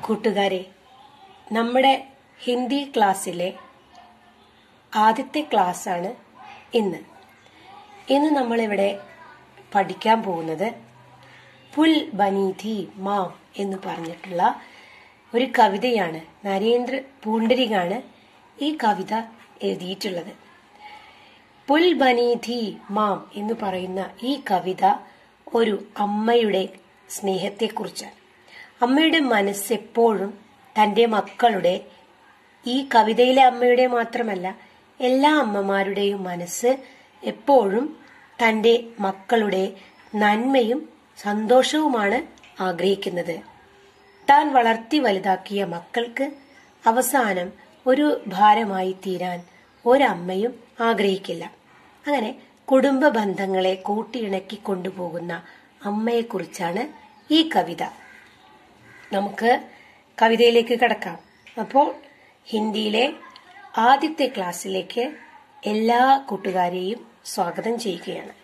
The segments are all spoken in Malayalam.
കൂട്ടുകാരെ നമ്മുടെ ഹിന്ദി ക്ലാസ്സിലെ ആദ്യത്തെ ക്ലാസ്സാണ് ഇന്ന് ഇന്ന് നമ്മളിവിടെ പഠിക്കാൻ പോകുന്നത് പുൽ ബനീധി മാം എന്ന് പറഞ്ഞിട്ടുള്ള ഒരു കവിതയാണ് നരേന്ദ്ര പൂണ്ടരികാണ് ഈ കവിത എഴുതിയിട്ടുള്ളത് പുൽ ബനീധി മാം എന്ന് പറയുന്ന ഈ കവിത ഒരു അമ്മയുടെ സ്നേഹത്തെക്കുറിച്ചാണ് അമ്മയുടെ മനസ്സെപ്പോഴും തന്റെ മക്കളുടെ ഈ കവിതയിലെ അമ്മയുടെ മാത്രമല്ല എല്ലാ അമ്മമാരുടെയും മനസ്സ് എപ്പോഴും തന്റെ മക്കളുടെ നന്മയും സന്തോഷവുമാണ് ആഗ്രഹിക്കുന്നത് താൻ വളർത്തി വലുതാക്കിയ മക്കൾക്ക് അവസാനം ഒരു ഭാരമായി തീരാൻ ഒരമ്മയും ആഗ്രഹിക്കില്ല അങ്ങനെ കുടുംബ ബന്ധങ്ങളെ കൂട്ടിയിണക്കി കൊണ്ടുപോകുന്ന അമ്മയെക്കുറിച്ചാണ് ഈ കവിത നമുക്ക് കവിതയിലേക്ക് കടക്കാം അപ്പോൾ ഹിന്ദിയിലെ ആദ്യത്തെ ക്ലാസ്സിലേക്ക് എല്ലാ കൂട്ടുകാരെയും സ്വാഗതം ചെയ്യുകയാണ്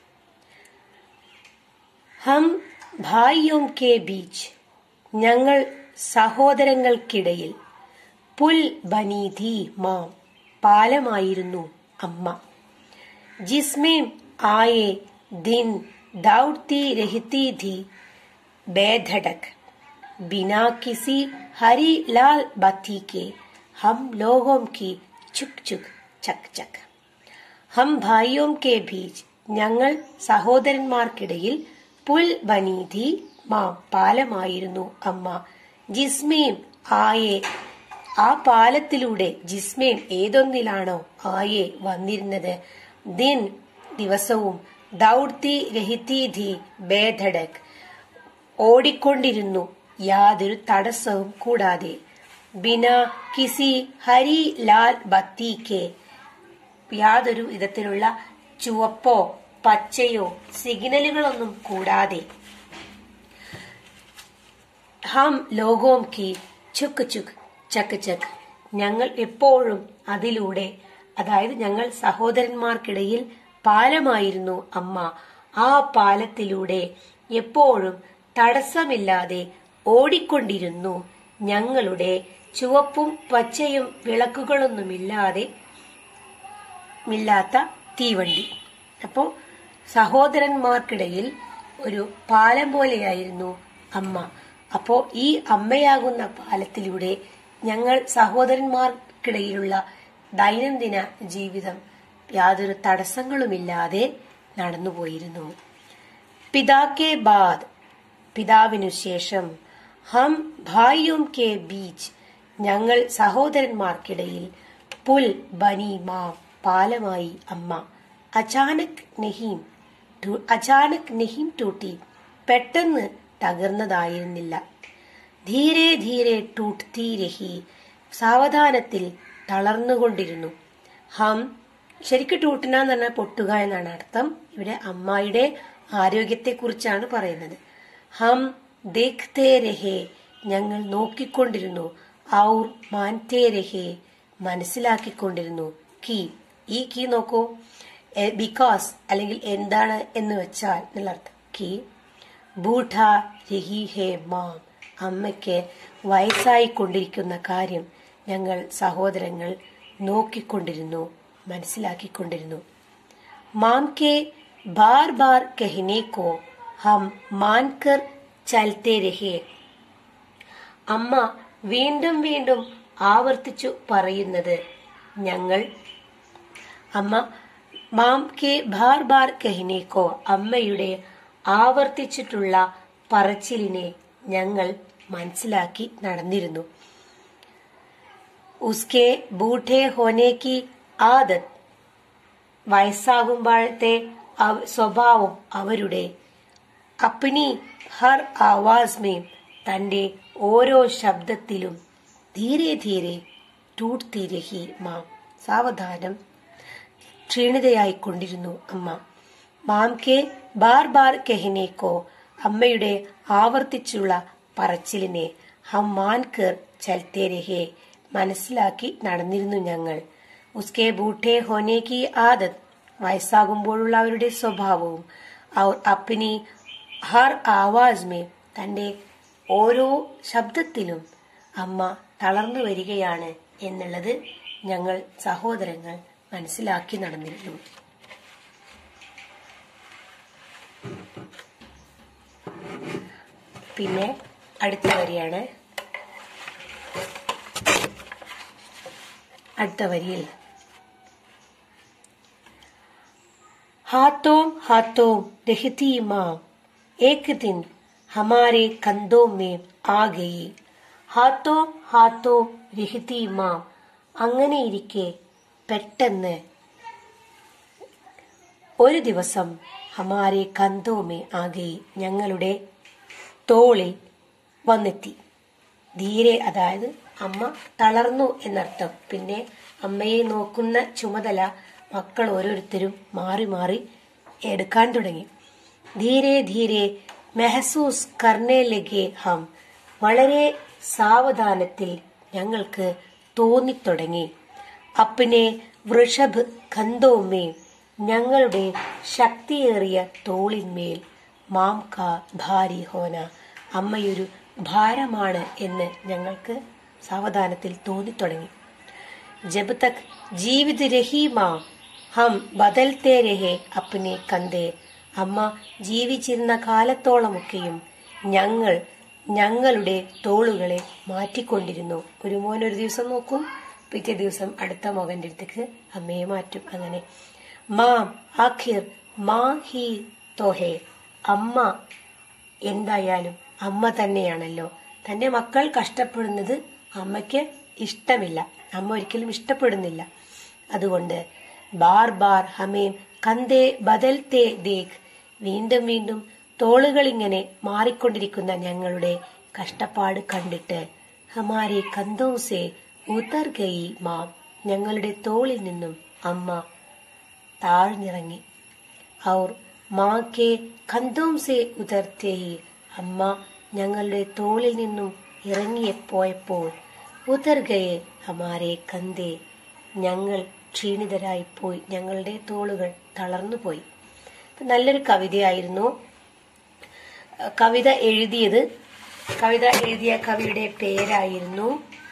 ഹം ഭായിയോം കെ ബീച്ച് ഞങ്ങൾ സഹോദരങ്ങൾക്കിടയിൽ പുൽ ബനീധി മാം പാലമായിരുന്നു അമ്മ ജിസ്മേം ആയെ ദിൻ ദൗड़ती रहती थी बेधड़क बिना किसी हरी लाल बत्ती के हम लोगों की चुक चुक चक चक ഹം ഭായിയോം കെ ബീച്ച് ഞങ്ങൾ സഹോദരന്മാർക്കിടയിൽ പുൽ ബനീധി മാ പാലമായിരുന്നു അമ്മ ജിസ്മേം ആയെ ആ പാലത്തിലൂടെ ജിസ്മേം ഏതൊന്നിലാണോ ആയെ വന്നിരുന്നത് ദിൻ ദിവസവും ദൗഡ്തി രഹിത്തി ധി ബേധടക് ഓടിക്കൊണ്ടിരുന്നു യാതൊരു തടസ്സവും കൂടാതെ ബിന കിസി ഹരി ലാൽ ബത്തിക്ക് യാതൊരു വിധത്തിലുള്ള ചുവപ്പോ പച്ചയോ സിഗ്നലുകളൊന്നും കൂടാതെ ഹം ലോകോം കി ചുക്ക് ചുക്ക് ചക്ക് ചക്ക് ഞങ്ങൾ എപ്പോഴും അതിലൂടെ അതായത് ഞങ്ങൾ സഹോദരന്മാർക്കിടയിൽ പാലമായിരുന്നു അമ്മ ആ പാലത്തിലൂടെ എപ്പോഴും തടസ്സമില്ലാതെ ഓടിക്കൊണ്ടിരുന്നു ഞങ്ങളുടെ ചുവപ്പും പച്ചയും വിളക്കുകളൊന്നുമില്ലാതെ ഇല്ലാത്ത തീവണ്ടി അപ്പോൾ സഹോദരന്മാർക്കിടയിൽ ഒരു പാലം പോലെയായിരുന്നു അമ്മ അപ്പോ ഈ അമ്മയാകുന്ന പാലത്തിലൂടെ ഞങ്ങൾ സഹോദരന്മാർക്കിടയിലുള്ള ദൈനംദിന ജീവിതം യാതൊരു തടസ്സങ്ങളുമില്ലാതെ നടന്നുപോയിരുന്നു പിതാക്കെ ബാദ് പിതാവിനു ശേഷം ഹം ഭായിയും കെ ബീച്ച് ഞങ്ങൾ സഹോദരന്മാർക്കിടയിൽ പുൽ ബനി മാ പാലമായി അമ്മ അചാനക് നെഹീം അചാനക് നെഹീം ടൂട്ടി പെട്ടെന്ന് തകർന്നതായിരുന്നില്ല ധീരെ ധീരെ ടൂട്ടി രഹി സാവധാനത്തിൽ തളർന്നുകൊണ്ടിരുന്നു ഹം ശരിക്കും ടൂട്ടന എന്ന് പറഞ്ഞാൽ പൊട്ടുക എന്നാണ് അർത്ഥം ഇവിടെ അമ്മായിയുടെ ആരോഗ്യത്തെക്കുറിച്ചാണ് പറയുന്നത് ഹം ദേഖ്തേ രഹേ ഞങ്ങൾ നോക്കിക്കൊണ്ടിരുന്നു ഔർ മാൻതേ രഹേ മനസ്സിലാക്കിക്കൊണ്ടിരുന്നു കീ ഈ കീ നോക്കൂ ബിക്കോസ് അല്ലെങ്കിൽ എന്താണ് എന്ന് വെച്ചാൽ എന്നുള്ള അർത്ഥം കീ ബൂഠ രഹി ഹേ മാം അമ്മയ്ക്ക് വയസ്സായിക്കൊണ്ടിരിക്കുന്ന കാര്യം ഞങ്ങൾ സഹോദരങ്ങൾ നോക്കിക്കൊണ്ടിരുന്നു മനസ്സിലാക്കിക്കൊണ്ടിരുന്നു മാം കെ ബാർ ബാർ കഹനെ കോ ഹം മാൻകർ ചലത്തെ രഹേ അമ്മ വീണ്ടും വീണ്ടും ആവർത്തിച്ചു പറയുന്നത് ഞങ്ങൾ അമ്മ മാം കെ ബാർ ബാർ കഹിനേക്കോ അമ്മയുടെ ആവർത്തിച്ചിട്ടുള്ള പറച്ചിലിനെ ഞങ്ങൾ മനസ്സിലാക്കി നടന്നിരുന്നു ഉസ്കെ ബൂഠെ ഹോനേക്ക് ആദത് വയസ്സാകുമ്പോഴത്തെ സ്വഭാവം അവരുടെ അപ്പിനി ഹർ ആവാസ് മേം തന്റെ ഓരോ ശബ്ദത്തിലും ധീരെ ധീരെ ടൂട്ട് രഹി മാം സാവധാനം ക്ഷീണിതയായിക്കൊണ്ടിരുന്നു അമ്മ മാം കെ ബാർ ബാർ കെഹിനേക്കോ അമ്മയുടെ ആവർത്തിച്ചുള്ള പറച്ചിലിനെ ഹം മാൻകർ ചലത്തെ രഹേ മനസ്സിലാക്കി നടന്നിരുന്നു ഞങ്ങൾ ഉസ്കെ ബൂഠെ ഹോനേക്ക് ആദത് വയസ്സാകുമ്പോഴുള്ള അവരുടെ സ്വഭാവവും അപ്പിനി ഹർ ആവാസ് മേ തന്റെ ഓരോ ശബ്ദത്തിലും അമ്മ തളർന്നു വരികയാണ് എന്നുള്ളത് ഞങ്ങൾ സഹോദരങ്ങൾ മനസ്സിലാക്കി നടന്നിരുന്നു പിന്നെ അടുത്ത വരിയാണ് അടുത്ത വരിയിൽ हाथों हाथों रहती माँ एक दिन हमारे कंधों में आ गई ഹാത്തോ ഹാത്തോ രഹിതി മാം അങ്ങനെ ഇരിക്കെ പെട്ടെന്ന് ഒരു ദിവസം ഹമാരെ കന്തോമേ ആകെ ഞങ്ങളുടെ തോളിൽ വന്നെത്തി ധീരെ അതായത് അമ്മ തളർന്നു എന്നർത്ഥം പിന്നെ അമ്മയെ നോക്കുന്ന ചുമതല മക്കൾ ഓരോരുത്തരും മാറി മാറി എടുക്കാൻ തുടങ്ങി ധീരെ ധീരെ മെഹസൂസ് കർണേ ലഗെ ഹം വളരെ സാവധാനത്തിൽ ഞങ്ങൾക്ക് തോന്നിത്തുടങ്ങി അപ്പിനെ വൃഷഭ് ഖന്തോമേ ഞങ്ങളുടെ ശക്തിയേറിയ തോളിന്മേൽ മാം കാ ഭാരി ഹോന അമ്മയൊരു ഭാരമാണ് എന്ന് ഞങ്ങൾക്ക് സാവധാനത്തിൽ തോന്നിത്തുടങ്ങി ജബ് തക് ജീവിത് രഹി മാ ഹം ബദൽത്തേ രഹേ അപ്പനെ കന്തേ അമ്മ ജീവിച്ചിരുന്ന കാലത്തോളമൊക്കെയും ഞങ്ങൾ ഞങ്ങളുടെ തോളുകളെ മാറ്റിക്കൊണ്ടിരുന്നു ഒരു മോൻ ഒരു ദിവസം നോക്കും പിറ്റേ ദിവസം അടുത്ത മകന്റെ അടുത്തേക്ക് അമ്മയെ മാറ്റും അങ്ങനെ മാം ആഖിർ മാ ഹി തോഹേ അമ്മ എന്തായാലും അമ്മ തന്നെയാണല്ലോ തന്റെ മക്കൾ കഷ്ടപ്പെടുന്നത് അമ്മയ്ക്ക് ഇഷ്ടമില്ല അമ്മ ഒരിക്കലും ഇഷ്ടപ്പെടുന്നില്ല അതുകൊണ്ട് ബാർ ബാർ ഹമേം കന്തേ ബദൽത്തേ ദേഖ് വീണ്ടും വീണ്ടും തോളുകൾ ഇങ്ങനെ മാറിക്കൊണ്ടിരിക്കുന്ന ഞങ്ങളുടെ കഷ്ടപ്പാട് കണ്ടിട്ട് ഹമാരെ കന്തോസെ ഉതർ ഗയി മാം ഞങ്ങളുടെ തോളിൽ നിന്നും അമ്മ താഴ്ന്നിറങ്ങി ഔർ മാ കെ കന്തോം സെ ഉതർത്തേ അമ്മ ഞങ്ങളുടെ തോളിൽ നിന്നും ഇറങ്ങിയെപ്പോയപ്പോൾ ഉതർഗയെ ഹമാരെ കന്തേ ഞങ്ങൾ ക്ഷീണിതരായി പോയി ഞങ്ങളുടെ തോളുകൾ തളർന്നുപോയി നല്ലൊരു കവിതയായിരുന്നു കവിത എഴുതിയത് കവിത എഴുതിയ കവിയുടെ പേരായിരുന്നു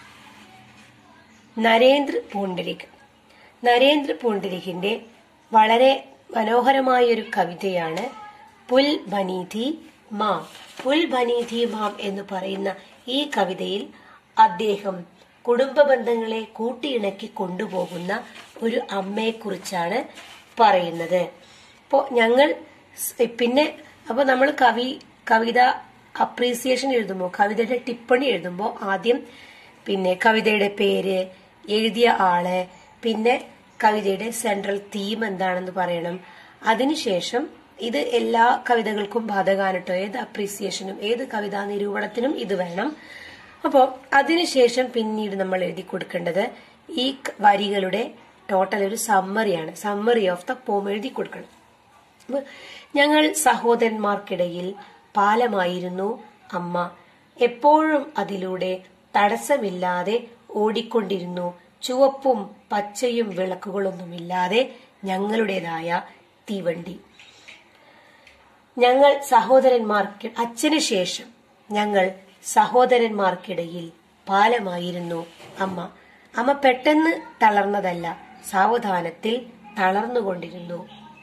നരേന്ദ്ര പൂണ്ടലിക് നരേന്ദ്ര പൂണ്ടലിക്കിന്റെ വളരെ മനോഹരമായ ഒരു കവിതയാണ് പുൽ ബനീധി മാം പുൽ ബനീധി മാം എന്ന് പറയുന്ന ഈ കവിതയിൽ അദ്ദേഹം കുടുംബ ബന്ധങ്ങളെ കൂട്ടിയിണക്കി കൊണ്ടുപോകുന്ന ഒരു അമ്മയെക്കുറിച്ചാണ് പറയുന്നത് അപ്പോൾ ഞങ്ങൾ സ് പിന്നെ അപ്പോൾ നമ്മൾ കവി കവിത അപ്രീസിയേഷൻ എഴുതുമ്പോൾ കവിതയുടെ ടിപ്പണി എഴുതുമ്പോൾ ആദ്യം പിന്നെ കവിതയുടെ പേര് എഴുതിയ ആള് പിന്നെ കവിതയുടെ സെൻട്രൽ തീം എന്താണെന്ന് പറയണം അതിനുശേഷം ഇത് എല്ലാ കവിതകൾക്കും ബാധകാണ് കേട്ടോ ഏത് അപ്രീസിയേഷനും ഏത് കവിതാ നിരൂപണത്തിനും ഇത് വേണം അപ്പോൾ അതിനുശേഷം പിന്നീട് നമ്മൾ എഴുതി കൊടുക്കേണ്ടത് ഈ ക- വരികളുടെ ടോട്ടൽ ഒരു സമ്മറിയാണ് സമ്മറി ഓഫ് ദ പോം എഴുതി കൊടുക്കണം അപ്പൊ ഞങ്ങൾ സഹോദരന്മാർക്കിടയിൽ പാലമായിരുന്നു അമ്മ എപ്പോഴും അതിലൂടെ തടസ്സമില്ലാതെ ഓടിക്കൊണ്ടിരുന്നു ചുവപ്പും പച്ചയും വിളക്കുകളൊന്നുമില്ലാതെ ഞങ്ങളുടേതായ തീവണ്ടി ഞങ്ങൾ സഹോദരന്മാർക്ക് അച്ഛന് ശേഷം ഞങ്ങൾ സഹോദരന്മാർക്കിടയിൽ പാലമായിരുന്നു അമ്മ അമ്മ പെട്ടെന്ന് തളർന്നതല്ല സാവധാനത്തിൽ തളർന്നുകൊണ്ടിരുന്നു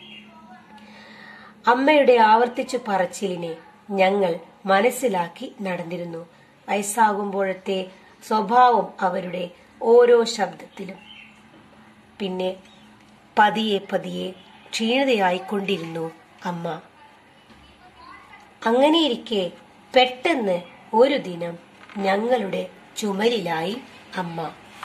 അമ്മയുടെ ആവർത്തിച്ചു പറച്ചിലിനെ ഞങ്ങൾ മനസ്സിലാക്കി നടന്നിരുന്നു വയസ്സാകുമ്പോഴത്തെ സ്വഭാവം അവരുടെ ഓരോ ശബ്ദത്തിലും പിന്നെ പതിയെ പതിയെ ക്ഷീണിതയായിക്കൊണ്ടിരുന്നു അമ്മ അങ്ങനെയിരിക്കെ പെട്ടെന്ന് ഒരു ദിനം ഞങ്ങളുടെ ചുമലിലായി അമ്മ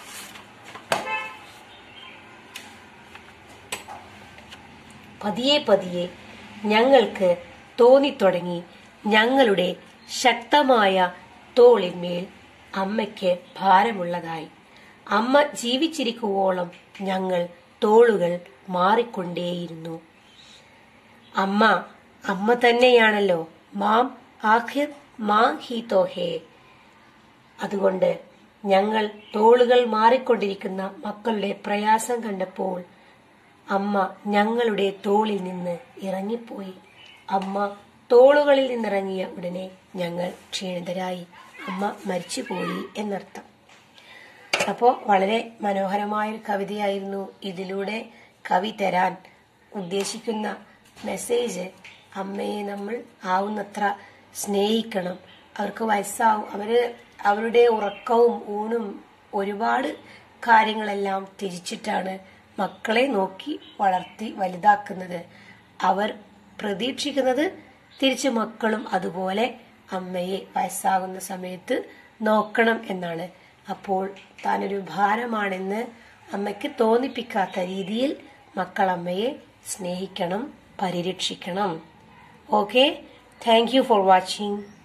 പതിയെ പതിയെ ഞങ്ങൾക്ക് തോന്നിത്തുടങ്ങി ഞങ്ങളുടെ ശക്തമായ തോളിന്മേൽ അമ്മയ്ക്ക് ഭാരമുള്ളതായി അമ്മ ജീവിച്ചിരിക്കുവോളം ഞങ്ങൾ തോളുകൾ മാറിക്കൊണ്ടേയിരുന്നു അമ്മ അമ്മ തന്നെയാണല്ലോ മാം ആഖിർ മാ ഹി തോഹേ അതുകൊണ്ട് ഞങ്ങൾ തോളുകൾ മാറിക്കൊണ്ടിരിക്കുന്ന മക്കളുടെ പ്രയാസം കണ്ടപ്പോൾ അമ്മ ഞങ്ങളുടെ തോളിൽ നിന്ന് ഇറങ്ങിപ്പോയി അമ്മ തോളുകളിൽ നിന്നിറങ്ങിയ ഉടനെ ഞങ്ങൾ ക്ഷീണിതരായി അമ്മ മരിച്ചുപോയി എന്നർത്ഥം അപ്പോൾ വളരെ മനോഹരമായൊരു കവിതയായിരുന്നു ഇതിലൂടെ കവി തരാൻ ഉദ്ദേശിക്കുന്ന മെസ്സേജ് അമ്മയെ നമ്മൾ ആവുന്നത്ര സ്നേഹിക്കണം അവർക്ക് വയസ്സാവും അവര് അവരുടെ ഉറക്കവും ഊണും ഒരുപാട് കാര്യങ്ങളെല്ലാം ത്യജിച്ചിട്ടാണ് മക്കളെ നോക്കി വളർത്തി വലുതാക്കുന്നത് അവർ പ്രതീക്ഷിക്കുന്നത് തിരിച്ച് മക്കളും അതുപോലെ അമ്മയെ വയസ്സാകുന്ന സമയത്ത് നോക്കണം എന്നാണ് അപ്പോൾ താനൊരു ഭാരമാണെന്ന് അമ്മയ്ക്ക് തോന്നിപ്പിക്കാത്ത രീതിയിൽ മക്കൾ അമ്മയെ സ്നേഹിക്കണം പരിരക്ഷിക്കണം okay thank you for watching